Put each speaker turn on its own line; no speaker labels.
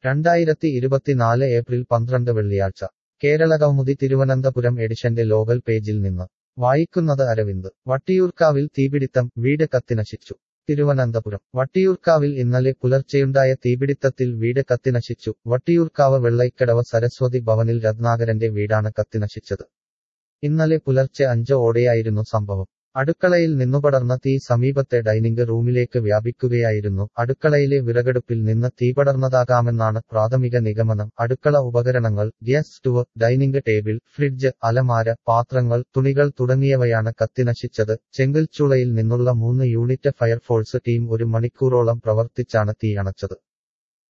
രണ്ടായിരത്തി ഇരുപത്തിനാല് ഏപ്രിൽ പന്ത്രണ്ട് വെള്ളിയാഴ്ച കേരളകൗമുദി തിരുവനന്തപുരം എഡിഷന്റെ ലോകൽ പേജിൽ നിന്ന് വായിക്കുന്നത് അരവിന്ദ് വട്ടിയൂർക്കാവിൽ തീപിടിത്തം വീട് കത്തിനശിച്ചു തിരുവനന്തപുരം വട്ടിയൂർക്കാവിൽ ഇന്നലെ പുലർച്ചെയുണ്ടായ തീപിടിത്തത്തിൽ വീട് കത്തിനശിച്ചു വട്ടിയൂർക്കാവ് വെള്ളൈക്കടവ് സരസ്വതി ഭവനിൽ രത്നാകരന്റെ വീടാണ് കത്തിനശിച്ചത് ഇന്നലെ പുലർച്ചെ അഞ്ച് ഓടെയായിരുന്നു സംഭവം അടുക്കളയിൽ നിന്നുപടർന്ന തീ സമീപത്തെ ഡൈനിംഗ് റൂമിലേക്ക് വ്യാപിക്കുകയായിരുന്നു അടുക്കളയിലെ വിറകടുപ്പിൽ നിന്ന് തീപടർന്നതാകാമെന്നാണ് പ്രാഥമിക നിഗമനം അടുക്കള ഉപകരണങ്ങൾ gas stove dining table fridge അലമാര പാത്രങ്ങൾ തുണികൾ തുടങ്ങിയവയാണ് കത്തിനശിച്ചത് ചെങ്കൽച്ചൂളയിൽ നിന്നുള്ള മൂന്ന് യൂണിറ്റ് ഫയർഫോഴ്സ് ടീം ഒരു മണിക്കൂറോളം പ്രവർത്തിച്ചാണ് തീ അണച്ചത്